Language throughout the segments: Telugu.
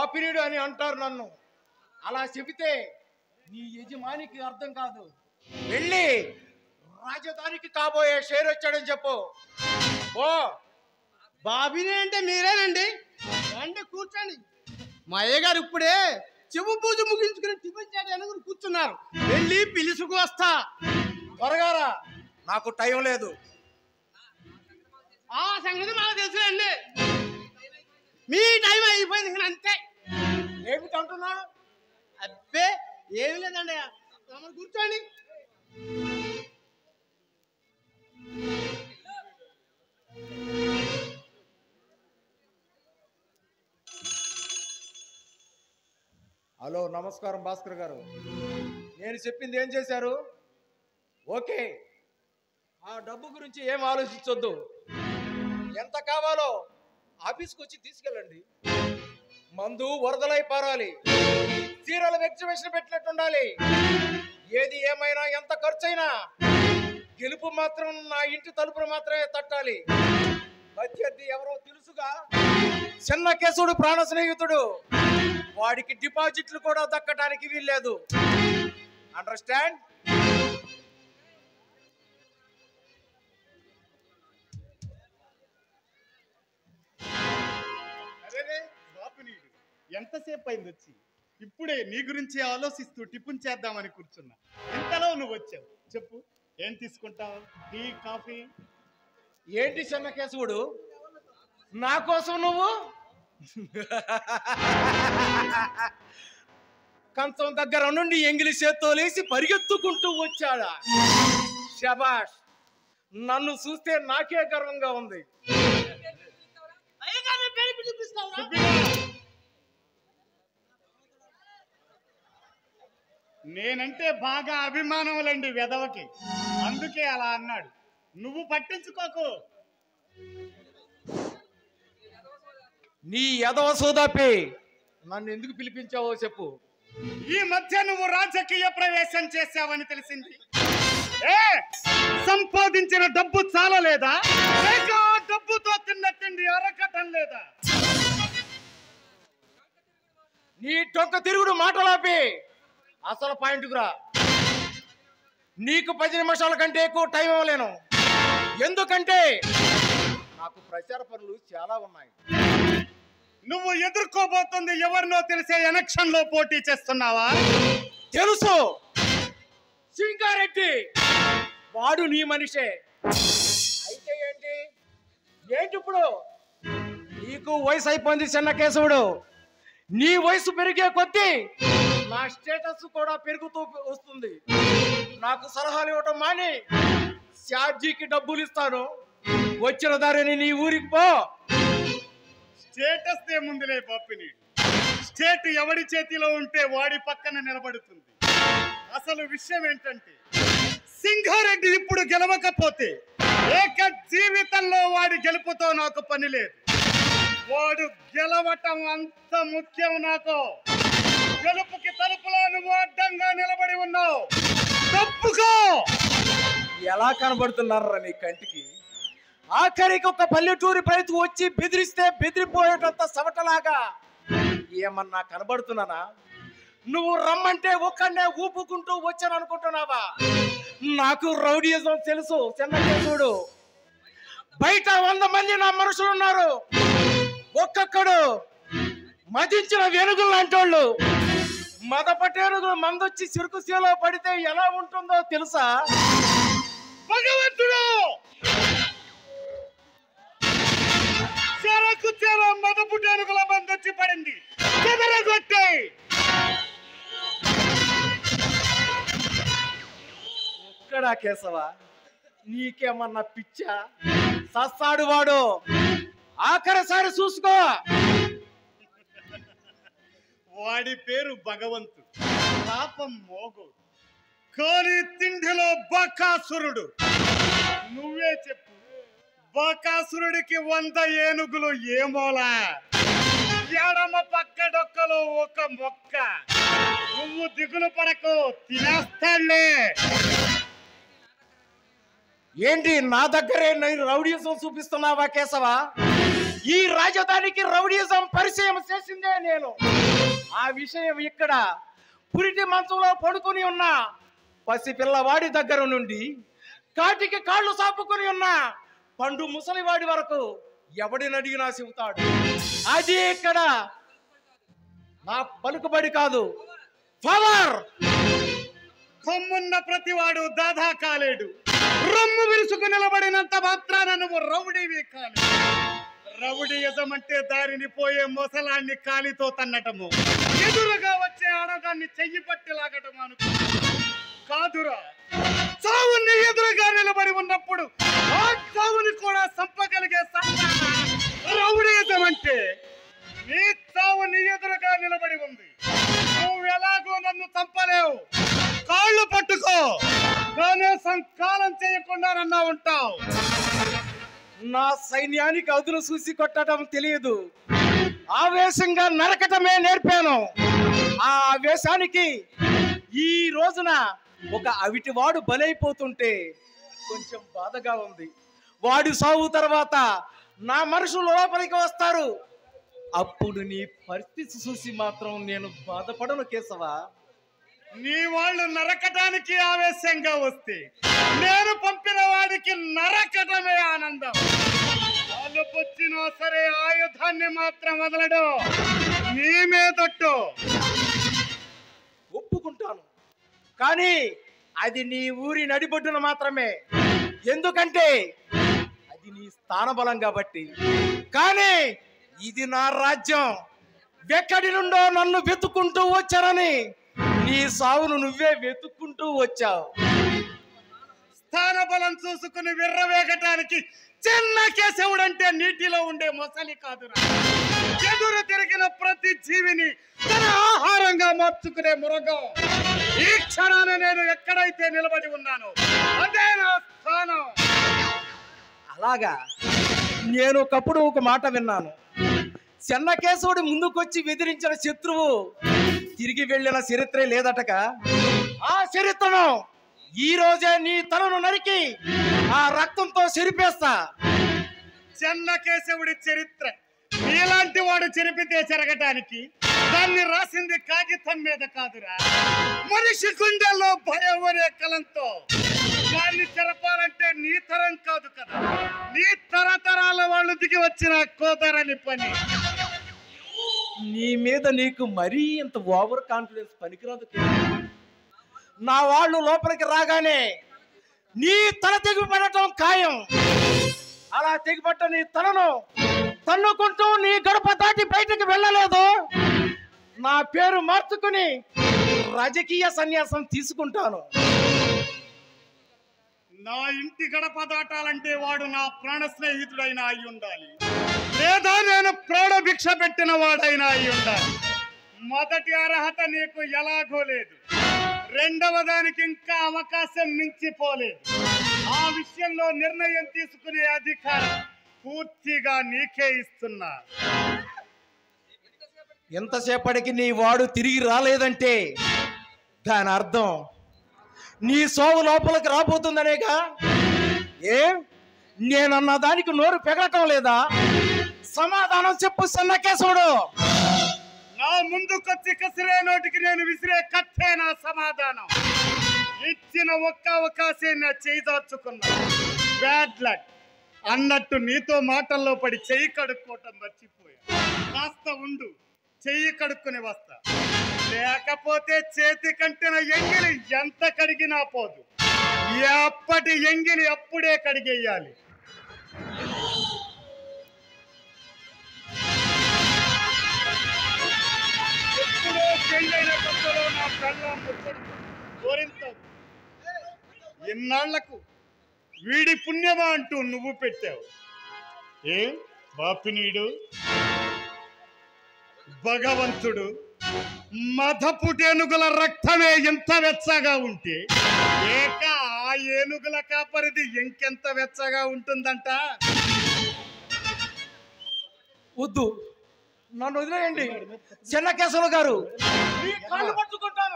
బాపినీడు అని అంటారు నన్ను అలా చెబితే నీ యజమానికి అర్థం కాదు వెళ్ళి రాజధానికి కాబోయే షేర్ వచ్చాడని చెప్పు ఓ బాబిని అంటే మీరేనండి రండి కూర్చోండి మా అయ్యగారు ఇప్పుడే చెవు పూజ ముగించుకుని టిఫిన్ చేయడానికి కూర్చున్నారు వెళ్ళి పిలుసుకు వస్తా త్వరగారా నాకు టైం లేదు ఆ సంగతి మాకు తెలుసులేండి మీ టైం అయిపోయింది ఇక అంతే ఏమిటి అంటున్నాడు అబ్బే ఏమి లేదండి తమరు కూర్చోండి హలో నమస్కారం భాస్కర్ గారు నేను చెప్పింది ఏం చేశారు ఓకే ఆ డబ్బు గురించి ఏం ఆలోచించొద్దు ఎంత కావాలో ఆఫీస్కి వచ్చి తీసుకెళ్ళండి మందు వరదలై పారాలి చీరల ఎగ్జిబిషన్ పెట్టినట్టు ఉండాలి ఏది ఏమైనా ఎంత ఖర్చైనా గెలుపు మాత్రం నా ఇంటి తలుపులు మాత్రమే తట్టాలి ప్రత్యర్థి ఎవరో తెలుసుగా చిన్న కేసుడు ప్రాణ స్నేహితుడు వాడికి డిపాజిట్లు కూడా దక్కడానికి వీల్లేదు అండర్స్టాండ్ అరేరే బాపునీడు ఎంతసేపు అయింది వచ్చి ఇప్పుడే నీ గురించి ఆలోచిస్తూ టిఫిన్ చేద్దామని కూర్చున్నా ఇంతలో నువ్వు వచ్చావు చెప్పు ఏం తీసుకుంటావు టీ కాఫీ ఏంటి చిన్న కేశవుడు నా కోసం నువ్వు కంచం దగ్గర నుండి ఎంగిలి చేత్తోలేసి పరిగెత్తుకుంటూ వచ్చాడా శబాష్ నన్ను చూస్తే నాకే గర్వంగా ఉంది అయ్యగారు పేరు పిలిపిస్తావా సుబ్బిగా! నేనంటే బాగా అభిమానములండి వెదవకి అందుకే అలా అన్నాడు నువ్వు పట్టించుకోకు నీ యదవ సోదాపి నన్ను ఎందుకు పిలిపించావో చెప్పు ఈ మధ్య నువ్వు రాజకీయ ప్రవేశం చేశావని తెలిసింది ఏ సంపాదించిన డబ్బు చాలలేదా లేక ఆ డబ్బుతో తిన్న తిండి అరకటం లేదా నీ టొక్క తిరుగుడు మాటలాపి అసలు పాయింట్కు రా నీకు పది నిమిషాల కంటే ఎక్కువ టైం ఇవ్వలేను ఎందుకంటే నాకు ప్రచార పనులు చాలా ఉన్నాయి నువ్వు ఎదుర్కోబోతుంది ఎవరినో తెలిసే ఎలక్షన్ లో పోటీ చేస్తున్నావా తెలుసు సింగారెడ్డి వాడు నీ మనిషే అయితే ఏంటి ఏంటి ఇప్పుడు నీకు వయసు అయిపోయింది చిన్న కేశవుడు నీ వయసు పెరిగే కొద్దీ నా స్టేటస్ కూడా పెరుగుతూ వస్తుంది నాకు సలహాలు ఇవ్వటం మాని షార్జీకి డబ్బులు ఇస్తాను వచ్చిన దారిని నీ ఊరికి పో స్టేటస్ ఏముందిలే బాపిని స్టేట్ ఎవడి చేతిలో ఉంటే వాడి పక్కన నిలబడుతుంది అసలు విషయం ఏంటంటే సింగారెడ్డి ఇప్పుడు గెలవకపోతే ఏక జీవితంలో వాడి గెలుపుతో నాకు పని లేదు వాడు గెలవటం అంత ముఖ్యం నాకు గెలుపుకి తలుపులో నువ్వు అడ్డంగా నిలబడి ఉన్నావు తప్పుకో ఎలా కనబడుతున్నారా నీ కంటికి ఆఖరికి ఒక పల్లెటూరి రైతు వచ్చి బెదిరిస్తే బెదిరిపోయేటంత సవటలాగా ఏమన్నా కనబడుతున్నానా నువ్వు రమ్మంటే ఒక్కడే ఊపుకుంటూ వచ్చాను అనుకుంటున్నావా నాకు రౌడీయిజం తెలుసు చిన్నకేశుడు బయట వంద మంది నా మనుషులు ఉన్నారు ఒక్కొక్కడు మదించిన వెనుగులు అంటోళ్ళు మదపటేనుగులు మందొచ్చి సిరుకు సీలో పడితే ఎలా ఉంటుందో తెలుసా భగవంతుడు చెరకు చెర మదపుటేనుగుల మందొచ్చి పడింది చెదరగొట్టే ఎక్కడా కేశవ నీకేమన్నా పిచ్చా సస్తాడు వాడు ఆఖరిసారి చూసుకో వాడి పేరు భగవంతుడు పాపం మోగు కానీ తిండిలో బకాసురుడు నువ్వే చెప్పు బకాసురుడికి వంద ఏనుగులు ఏమోలా ఎడమ పక్క డొక్కలో ఒక మొక్క నువ్వు దిగులు పడకు తినేస్తాడులే ఏంటి నా దగ్గరే నేను రౌడీసం చూపిస్తున్నావా కేశవ ఈ రాజధానికి రౌడీజం పరిచయం చేసిందే నేను ఆ విషయం ఇక్కడ పురిటి మంచంలో పడుకుని ఉన్న పసి పిల్లవాడి దగ్గర నుండి కాటికి కాళ్ళు సాపుకుని ఉన్న పండు ముసలివాడి వరకు ఎవడిని అడిగినా చెబుతాడు అది ఇక్కడ నా పలుకుబడి కాదు పవర్ కొమ్మున్న ప్రతివాడు దాదా కాలేడు రొమ్ము విరుసుకు నిలబడినంత మాత్రాన నువ్వు రౌడీవి కాదు రౌడీ యజమంటే దారిని పోయే మొసలాన్ని కాలితో తన్నటము ఎదురుగా వచ్చే ఆడదాన్ని చెయ్యి పట్టి లాగటం అనుకో కాదురా చావుని ఎదురుగా నిలబడి ఉన్నప్పుడు ఆ చావుని కూడా చంపగలిగే సత్తా రౌడీయజం అంటే నీ చావు నీ ఎదురుగా నిలబడి ఉంది నువ్వు ఎలాగో నన్ను చంపలేవు కాళ్ళు పట్టుకో కనీసం కాలం చేయకుండా నన్నా ఉంటావు నా సైన్యానికి అదును చూసి కొట్టడం తెలియదు ఆవేశంగా నరకటమే నేర్పాను ఆ ఆవేశానికి ఈ రోజున ఒక అవిటివాడు బలైపోతుంటే కొంచెం బాధగా ఉంది వాడి సాగు తర్వాత నా మనుషులు లోపలికి వస్తారు అప్పుడు నీ పరిస్థితి చూసి మాత్రం నేను బాధపడను కేశవా నీ వాళ్ళు నరకటానికి ఆవేశంగా వస్తే నేను పంపిన వాడికి నరకటమే ఆనందం వాళ్ళు పొచ్చినా సరే ఆయుధాన్ని మాత్రం వదలడు నీ మీదట్టు ఒప్పుకుంటాను కానీ అది నీ ఊరి నడిబొడ్డున మాత్రమే ఎందుకంటే అది నీ స్థానబలం కాబట్టి కానీ ఇది నా రాజ్యం ఎక్కడి నుండో నన్ను వెతుక్కుంటూ వచ్చారని నీ సావును నువ్వే వెతుక్కుంటూ వచ్చావు స్థాన బలం చూసుకుని విర్రవేగటానికి చిన్న కేశవుడంటే నీటిలో ఉండే మొసలి కాదురా ఎదురు తిరిగిన ప్రతి జీవిని తన ఆహారంగా మార్చుకునే మృగం ఈ క్షణాన నేను ఎక్కడైతే నిలబడి ఉన్నానో అదే నా స్థానం అలాగా నేను ఒకప్పుడు ఒక మాట విన్నాను చెన్నకేశవుడు ముందుకొచ్చి బెదిరించిన శత్రువు తిరిగి వెళ్ళిన చరిత్రే లేదటగా ఆ చరిత్రను ఈ రోజే నీ తలను నరికి ఆ రక్తంతో చెరిపేస్తా చెన్న కేశవుడి చరిత్ర నీలాంటి వాడు చెరిపితే చెరగటానికి దాన్ని రాసింది కాగితం మీద కాదురా మనిషి గుండెల్లో భయం అనే కలంతో దాన్ని చెరపాలంటే నీ తరం కాదు కదా నీ తరతరాల వాళ్ళు దిగి వచ్చిన కోదరని పని నీ మీద నీకు మరీ ఇంత ఓవర్ కాన్ఫిడెన్స్ పనికిరాదు కేశవ. నా వాళ్ళు లోపలికి రాగానే నీ తల తెగిపడటం ఖాయం అలా తెగిపట్ట నీ తలను తన్నుకుంటూ నీ గడప దాటి బయటకు వెళ్ళలేదు నా పేరు మార్చుకుని రాజకీయ సన్యాసం తీసుకుంటాను నా ఇంటి గడప దాటాలంటే వాడు నా ప్రాణ స్నేహితుడైనా అయి ఉండాలి లేదా నేను ప్రాణ భిక్ష పెట్టిన వాడైనా అయి ఉండాలి మొదటి అర్హత నీకు ఎలాగో లేదు రెండవ దానికి ఇంకా అవకాశం మించిపోలేదు ఆ విషయంలో నిర్ణయం తీసుకునే అధికారం పూర్తిగా నీకే ఇస్తున్నా ఎంతసేపటికి నీ వాడు తిరిగి రాలేదంటే దాని అర్థం నీ సోవు లోపలికి రాబోతుందనేగా ఏ నేనన్న దానికి నోరు పెగలటం లేదా సమాధానం చెప్పు సన్నకేశవుడు నా ముందుకొచ్చి కసిరే నోటికి నేను విసిరే కత్తే నా సమాధానం ఇచ్చిన ఒక్క అవకాశం నా చేయి దాచుకున్నా బ్యాడ్ లక్ అన్నట్టు నీతో మాటల్లో పడి చెయ్యి కడుక్కోవటం మర్చిపోయా కాస్త ఉండు చెయ్యి కడుక్కుని వస్తా లేకపోతే చేతి కంటిన ఎంగిలి ఎంత కడిగినా పోదు ఎప్పటి ఎంగిలి అప్పుడే కడిగేయాలి ఎప్పుడో పెళ్ళైన కొత్తలో నా పెళ్ళాం ముచ్చడు కోరింత ఇన్నాళ్లకు వీడి పుణ్యమా అంటూ నువ్వు పెట్టావు ఏ బాపినీడు భగవంతుడు మధపుటేనుగుల రక్తమే ఎంత వెచ్చగా ఉంటే ఏక ఆ ఏనుగుల కాపరిది ఇంకెంత వెచ్చగా ఉంటుందంట వద్దు నన్ను వదిలేయండి చెన్నకేశవులు గారు మీ కాళ్ళు పట్టుకుంటాను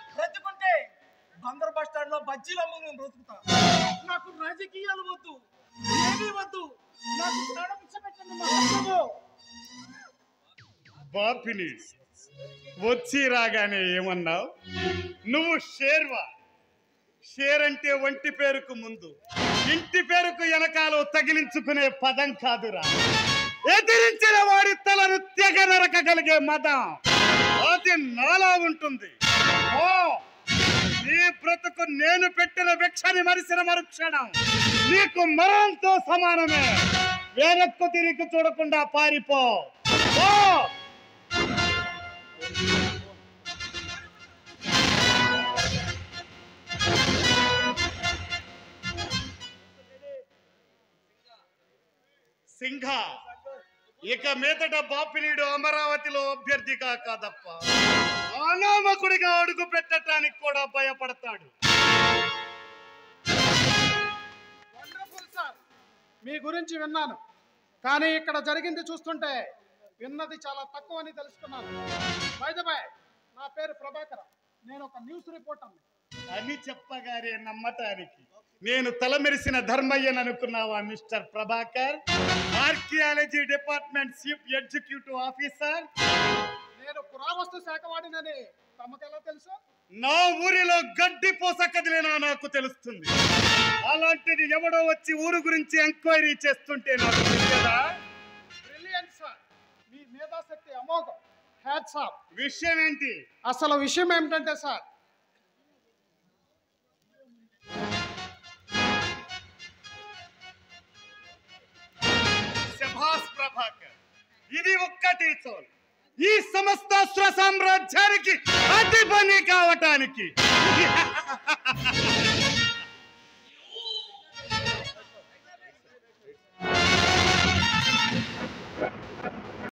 బ్రతుకుంటే బందర్ బస్ స్టాండ్ లో బజ్జీలు అమ్ము నేను బ్రతుకుతా నాకు రాజకీయాలు వద్దు ఏమీ వద్దు నాకు ప్రాణం ఇచ్చబెట్టండి మహాప్రభు బాపిని వచ్చి రాగానే ఏమన్నావు నువ్వు షేర్వా షేర్ అంటే ఒంటి పేరుకు ముందు ఇంటి పేరుకు వెనకాల తగిలించుకునే పదం కాదురా ఎదిరించిన వాడి తలను తెగ నరకగలిగే మదం అది నాలా ఉంటుంది ఓ నీ బ్రతుకు నేను పెట్టిన భిక్షని మరిసిన మరుక్షణం నీకు మరణంతో సమానమే వెనక్కు తిరిగి చూడకుండా పారిపో ఓ సింహ ఇక మీదట బాపినీడు అమరావతిలో అభ్యర్థిగా కాదప్ప అనామకుడిగా అడుగు పెట్టడానికి కూడా భయపడతాడు వండర్ఫుల్ సార్ మీ గురించి విన్నాను కానీ ఇక్కడ జరిగింది చూస్తుంటే విన్నది చాలా తక్కువ అని తెలుసుకున్నాను బై నా పేరు ప్రభాకర్ నేను ఒక న్యూస్ రిపోర్టర్ని అని చెప్పగానే నమ్మటానికి నేను తలమెరిసిన ధర్మయ్యని అనుకున్నావా mister Prabhakar archaeology department chief executive officer నేను పురావస్తు శాఖ వాడినని తమకెలా తెలుసు నా ఊరిలో గడ్డి పూస కదిలినా నాకు తెలుస్తుంది అలాంటిది ఎవడో వచ్చి ఊరు గురించి ఎంక్వైరీ చేస్తుంటే నాకు తెలియదా బ్రిలియంట్ సార్ మీ మేధాశక్తి అమోఘం హ్యాట్స్ ఆఫ్ విషయం ఏంటి అసలు విషయం ఏమిటంటే సార్ శభాస్ ప్రభాకర్ ఇది ఒక్కటి చాలు ఈ సమస్తాస్త్ర సామ్రాజ్యానికి అధిపని కావటానికి